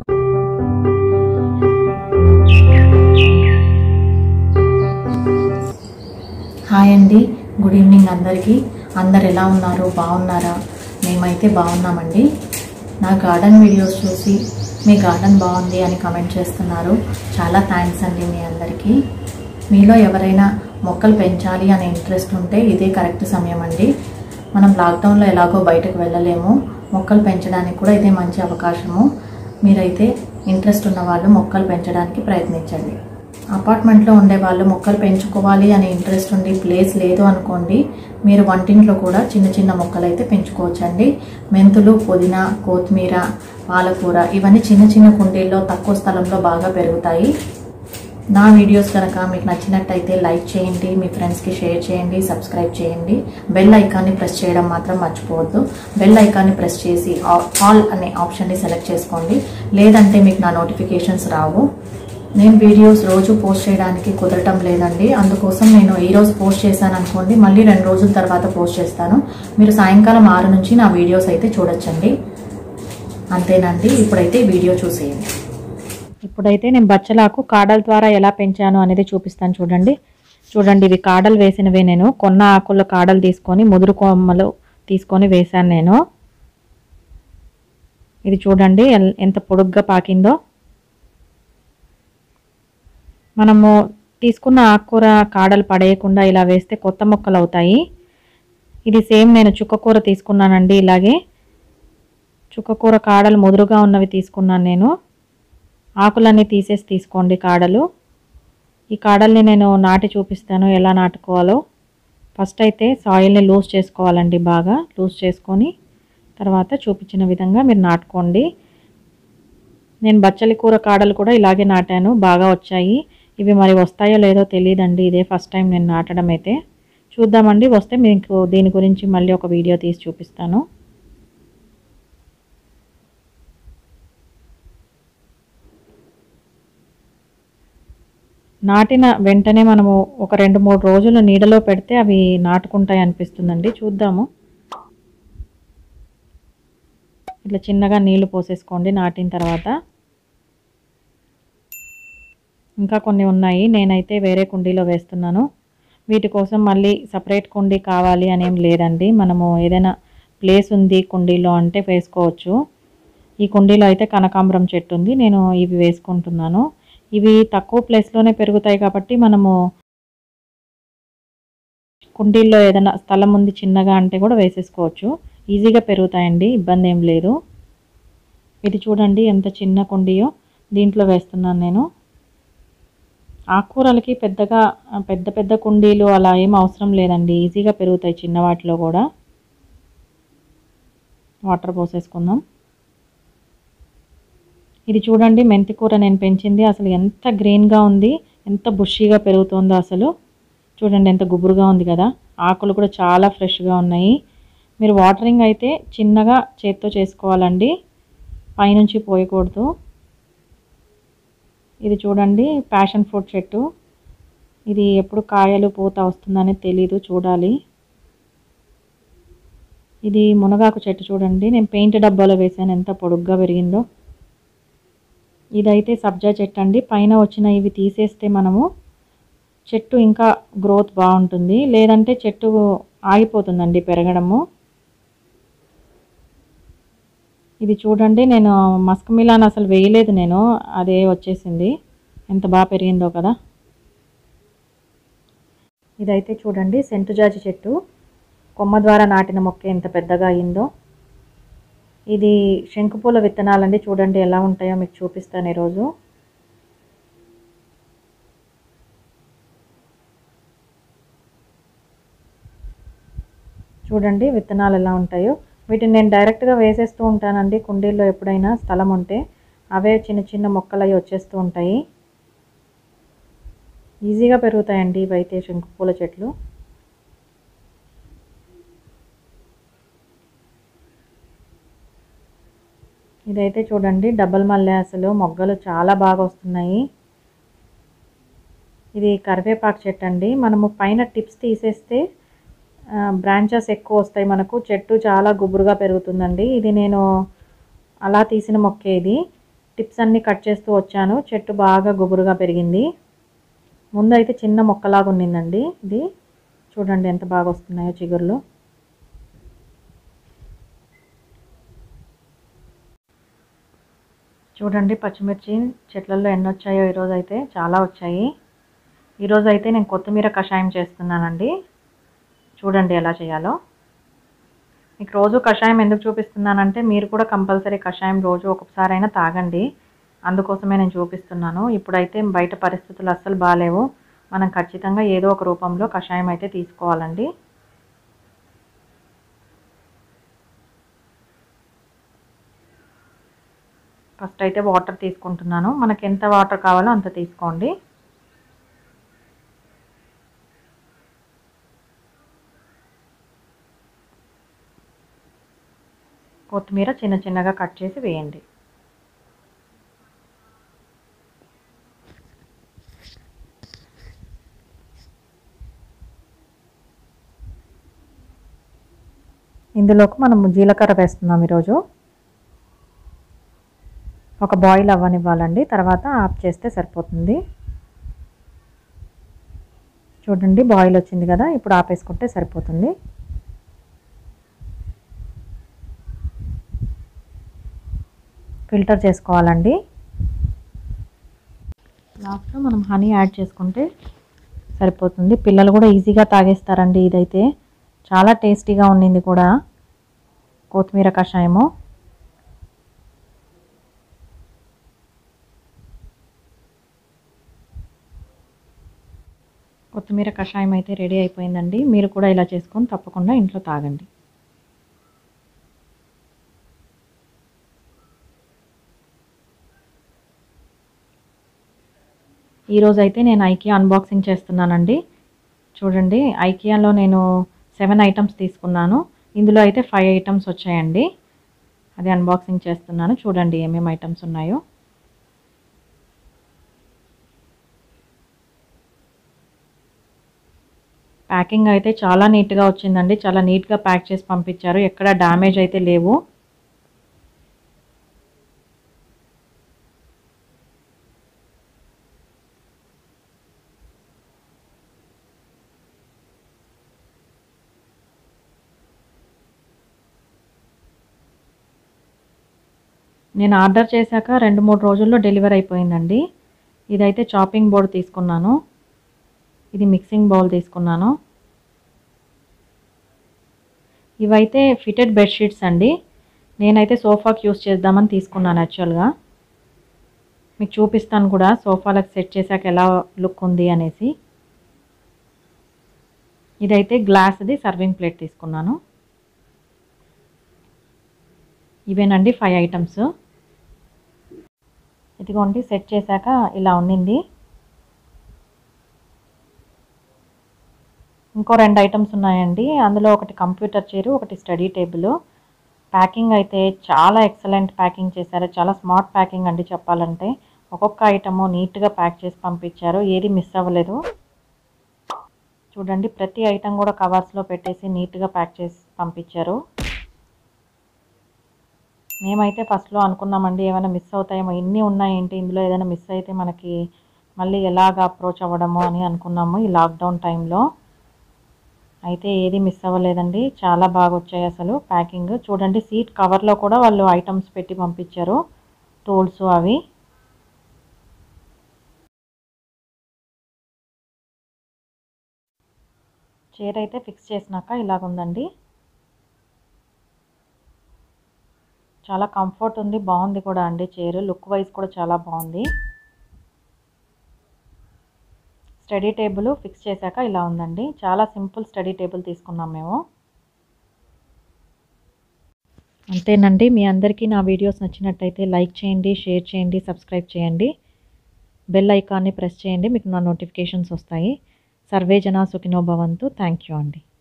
hi అండి good evening అందరికీ అందరు ఎలా ఉన్నారు బాగున్నారా మేమైతే బాగున్నామండి నా గార్డెన్ వీడియోస్ చూసి మీ గార్డెన్ బాగుంది అని కమెంట్ చేస్తున్నారు చాలా థ్యాంక్స్ అండి మీ అందరికీ మీలో ఎవరైనా మొక్కలు పెంచాలి అనే ఇంట్రెస్ట్ ఉంటే ఇదే కరెక్ట్ సమయం అండి మనం లాక్డౌన్లో ఎలాగో బయటకు వెళ్ళలేము మొక్కలు పెంచడానికి కూడా ఇదే మంచి అవకాశము మీరైతే ఇంట్రెస్ట్ ఉన్న వాళ్ళు మొక్కలు పెంచడానికి ప్రయత్నించండి అపార్ట్మెంట్లో ఉండే వాళ్ళు మొక్కలు పెంచుకోవాలి అనే ఇంట్రెస్ట్ ఉండి ప్లేస్ లేదు అనుకోండి మీరు వంటింట్లో కూడా చిన్న చిన్న మొక్కలు అయితే పెంచుకోవచ్చండి మెంతులు పుదీనా కొత్తిమీర పాలకూర ఇవన్నీ చిన్న చిన్న కుండీల్లో తక్కువ స్థలంలో బాగా పెరుగుతాయి నా వీడియోస్ కనుక మీకు నచ్చినట్టయితే లైక్ చేయండి మీ ఫ్రెండ్స్కి షేర్ చేయండి సబ్స్క్రైబ్ చేయండి బెల్ ఐకాన్ని ప్రెస్ చేయడం మాత్రం మర్చిపోవద్దు బెల్ ఐకాన్ని ప్రెస్ చేసి ఆల్ అనే ఆప్షన్ని సెలెక్ట్ చేసుకోండి లేదంటే మీకు నా నోటిఫికేషన్స్ రావు నేను వీడియోస్ రోజు పోస్ట్ చేయడానికి కుదరటం లేదండి అందుకోసం నేను ఈ రోజు పోస్ట్ చేశాను అనుకోండి మళ్ళీ రెండు రోజుల తర్వాత పోస్ట్ చేస్తాను మీరు సాయంకాలం ఆరు నుంచి నా వీడియోస్ అయితే చూడొచ్చండి అంతేనండి ఇప్పుడైతే వీడియో చూసేయండి ఇప్పుడైతే నేను బచ్చలాకు కాడల ద్వారా ఎలా పెంచాను అనేది చూపిస్తాను చూడండి చూడండి ఇవి కాడలు వేసినవే నేను కొన్న ఆకుల కాడలు తీసుకొని ముదురు కొమ్మలు తీసుకొని వేశాను నేను ఇది చూడండి ఎల్- ఎంత పొడుగ్గా పాకిందో మనము తీసుకున్న ఆకుకూర కాడలు పడేయకుండా ఇలా వేస్తే కొత్త మొక్కలు అవుతాయి ఇది సేమ్ నేను చుక్కకూర తీసుకున్నానండి ఇలాగే చుక్కకూర కాడలు ముదురుగా ఉన్నవి తీసుకున్నాను నేను ఆకులన్నీ తీసేసి తీసుకోండి కాడలు ఈ కాడల్ని నేను నాటి చూపిస్తాను ఎలా నాటుకోవాలో ఫస్ట్ అయితే సాయిల్ని లూజ్ చేసుకోవాలండి బాగా లూజ్ చేసుకొని తర్వాత చూపించిన విధంగా మీరు నాటుకోండి నేను బచ్చలి కూర కాడలు కూడా ఇలాగే నాటాను బాగా వచ్చాయి ఇవి మరి వస్తాయో లేదో తెలియదండి ఇదే ఫస్ట్ టైం నేను నాటడం అయితే చూద్దామండి వస్తే మీకు దీని గురించి మళ్ళీ ఒక వీడియో తీసి చూపిస్తాను నాటిన వెంటనే మనము ఒక రెండు మూడు రోజులు నీడలో పెడితే అవి నాటుకుంటాయి అనిపిస్తుందండి చూద్దాము ఇట్లా చిన్నగా నీళ్లు పోసేసుకోండి నాటిన తర్వాత ఇంకా కొన్ని ఉన్నాయి నేనైతే వేరే కుండీలో వేస్తున్నాను వీటి కోసం మళ్ళీ సపరేట్ కుండీ కావాలి అనేం లేదండి మనము ఏదైనా ప్లేస్ ఉంది కుండీలో అంటే వేసుకోవచ్చు ఈ కుండీలో అయితే కనకాంబరం చెట్టు ఉంది నేను ఇవి వేసుకుంటున్నాను ఇవి తక్కువ ప్లేస్లోనే పెరుగుతాయి కాబట్టి మనము కుండీల్లో ఏదైనా స్థలం ఉంది చిన్నగా అంటే కూడా వేసేసుకోవచ్చు ఈజీగా పెరుగుతాయండి ఇబ్బంది ఏం లేదు ఇది చూడండి ఎంత చిన్న కుండీయో దీంట్లో వేస్తున్నాను నేను ఆకుకూరలకి పెద్దగా ఆ, పెద్ద పెద్ద కుండీలు అలా ఏం అవసరం లేదండి ఈజీగా పెరుగుతాయి చిన్న వాటిలో కూడా వాటర్ పోసేసుకుందాం ఇది చూడండి మెంతి కూర నేను పెంచింది అసలు ఎంత గ్రీన్గా ఉంది ఎంత బుషీగా పెరుగుతుందో అసలు చూడండి ఎంత గుబురుగా ఉంది కదా ఆకులు కూడా చాలా ఫ్రెష్గా ఉన్నాయి మీరు వాటరింగ్ అయితే చిన్నగా చేత్తో చేసుకోవాలండి పైనుంచి పోయకూడదు ఇది చూడండి ప్యాషన్ ఫ్రూట్ చెట్టు ఇది ఎప్పుడు కాయలు పూత వస్తుందని తెలీదు చూడాలి ఇది మునగాకు చెట్టు చూడండి నేను పెయింట్ డబ్బాలో వేసాను ఎంత పొడుగ్గా పెరిగిందో ఇదైతే సబ్జా చెట్టు అండి పైన వచ్చిన ఇవి తీసేస్తే మనము చెట్టు ఇంకా గ్రోత్ బాగుంటుంది లేదంటే చెట్టు ఆగిపోతుందండి పెరగడము ఇది చూడండి నేను మస్క్ మిలాన్ అసలు వేయలేదు నేను అదే వచ్చేసింది ఎంత బాగా పెరిగిందో కదా ఇదైతే చూడండి సెంటుజాజి చెట్టు కొమ్మ ద్వారా నాటిన మొక్క ఎంత పెద్దగా అయిందో ఇది శంకుపూల విత్తనాలండి చూడండి ఎలా ఉంటాయో మీకు చూపిస్తాను ఈరోజు చూడండి విత్తనాలు ఎలా ఉంటాయో వీటిని నేను డైరెక్ట్గా వేసేస్తూ ఉంటానండి కుండీల్లో ఎప్పుడైనా స్థలం ఉంటే అవే చిన్న చిన్న మొక్కలు అవి వచ్చేస్తూ ఉంటాయి ఈజీగా పెరుగుతాయండి ఇవైతే శంకుపూల చెట్లు ఇదైతే చూడండి డబల్ మల్లె అసలు మొగ్గలు చాలా బాగా వస్తున్నాయి ఇది కరివేపాకు చెట్టు అండి మనము పైన టిప్స్ తీసేస్తే బ్రాంచెస్ ఎక్కువ వస్తాయి మనకు చెట్టు చాలా గుబురుగా పెరుగుతుందండి ఇది నేను అలా తీసిన మొక్కే ఇది టిప్స్ అన్నీ కట్ చేస్తూ వచ్చాను చెట్టు బాగా గుబురుగా పెరిగింది ముందు అయితే చిన్న మొక్కలాగా ఉన్నిందండి ఇది చూడండి ఎంత బాగా వస్తున్నాయో చిగుర్లు చూడండి పచ్చిమిర్చి చెట్లలో ఎన్ని వచ్చాయో ఈరోజు అయితే చాలా వచ్చాయి ఈరోజు అయితే నేను కొత్తిమీర కషాయం చేస్తున్నానండి చూడండి ఎలా చేయాలో మీకు రోజు కషాయం ఎందుకు చూపిస్తున్నానంటే మీరు కూడా కంపల్సరీ కషాయం రోజు ఒకసారైనా తాగండి అందుకోసమే నేను చూపిస్తున్నాను ఇప్పుడైతే బయట పరిస్థితులు అస్సలు బాగాలేవు మనం ఖచ్చితంగా ఏదో ఒక రూపంలో కషాయం అయితే తీసుకోవాలండి ఫస్ట్ అయితే వాటర్ తీసుకుంటున్నాను మనకి ఎంత వాటర్ కావాలో అంత తీసుకోండి కొత్తిమీర చిన్న చిన్నగా కట్ చేసి వేయండి ఇందులోకి మనం జీలకర్ర వేస్తున్నాం ఈరోజు ఒక బాయిల్ అవ్వనివ్వాలండి తర్వాత ఆఫ్ చేస్తే సరిపోతుంది చూడండి బాయిల్ వచ్చింది కదా ఇప్పుడు ఆపేసుకుంటే సరిపోతుంది ఫిల్టర్ చేసుకోవాలండి లాస్ట్లో మనం హనీ యాడ్ చేసుకుంటే సరిపోతుంది పిల్లలు కూడా ఈజీగా తాగేస్తారండి ఇదైతే చాలా టేస్టీగా ఉండింది కూడా కొత్తిమీర కషాయము కొత్తిమీర కషాయం అయితే రెడీ అయిపోయిందండి మీరు కూడా ఇలా చేసుకొని తప్పకుండా ఇంట్లో తాగండి ఈరోజు అయితే నేను ఐకియా అన్బాక్సింగ్ చేస్తున్నానండి చూడండి ఐకియాలో నేను సెవెన్ ఐటమ్స్ తీసుకున్నాను ఇందులో అయితే ఫైవ్ ఐటమ్స్ వచ్చాయండి అది అన్బాక్సింగ్ చేస్తున్నాను చూడండి ఏమేమి ఐటమ్స్ ఉన్నాయో ప్యాకింగ్ అయితే చాలా నీట్గా వచ్చిందండి చాలా నీట్గా ప్యాక్ చేసి పంపించారు ఎక్కడ డ్యామేజ్ అయితే లేవు నేను ఆర్డర్ చేశాక రెండు మూడు రోజుల్లో డెలివరీ అయిపోయిందండి ఇదైతే చాపింగ్ బోర్డ్ తీసుకున్నాను ఇది మిక్సింగ్ బౌల్ తీసుకున్నాను ఇవైతే ఫిటెడ్ బెడ్షీట్స్ అండి నేనైతే సోఫాకి యూస్ చేద్దామని తీసుకున్నాను యాక్చువల్గా మీకు చూపిస్తాను కూడా సోఫాలకు సెట్ చేశాక ఎలా లుక్ ఉంది అనేసి ఇదైతే గ్లాస్ది సర్వింగ్ ప్లేట్ తీసుకున్నాను ఇవేనండి ఫైవ్ ఐటమ్స్ ఇదిగోండి సెట్ చేశాక ఇలా ఉండింది ఇంకో రెండు ఐటమ్స్ ఉన్నాయండి అందులో ఒకటి కంప్యూటర్ చైరు ఒకటి స్టడీ టేబుల్ ప్యాకింగ్ అయితే చాలా ఎక్సలెంట్ ప్యాకింగ్ చేశారు చాలా స్మార్ట్ ప్యాకింగ్ అండి చెప్పాలంటే ఒక్కొక్క ఐటము నీట్గా ప్యాక్ చేసి పంపించారు ఏది మిస్ అవ్వలేదు చూడండి ప్రతి ఐటమ్ కూడా కవర్స్లో పెట్టేసి నీట్గా ప్యాక్ చేసి పంపించారు మేమైతే ఫస్ట్లో అనుకున్నామండి ఏమైనా మిస్ అవుతాయేమో ఇన్ని ఉన్నాయేంటి ఇందులో ఏదైనా మిస్ అయితే మనకి మళ్ళీ ఎలాగ అప్రోచ్ అవ్వడము అని అనుకున్నాము ఈ లాక్డౌన్ టైంలో అయితే ఏది మిస్ అవ్వలేదండి చాలా బాగా వచ్చాయి అసలు ప్యాకింగ్ చూడండి సీట్ కవర్లో కూడా వాళ్ళు ఐటమ్స్ పెట్టి పంపించారు టూల్స్ అవి చైర్ అయితే ఫిక్స్ చేసినాక ఇలాగుందండి చాలా కంఫర్ట్ ఉంది బాగుంది కూడా అండి చైర్ లుక్ వైజ్ కూడా చాలా బాగుంది స్టడీ టేబుల్ ఫిక్స్ చేశాక ఇలా ఉందండి చాలా సింపుల్ స్టడీ టేబుల్ తీసుకున్నాం మేము అంతేనండి మీ అందరికీ నా వీడియోస్ నచ్చినట్టయితే లైక్ చేయండి షేర్ చేయండి సబ్స్క్రైబ్ చేయండి బెల్ ఐకాన్ని ప్రెస్ చేయండి మీకు నా నోటిఫికేషన్స్ వస్తాయి సర్వే జనా సుఖినో భవంతు థ్యాంక్ యూ అండి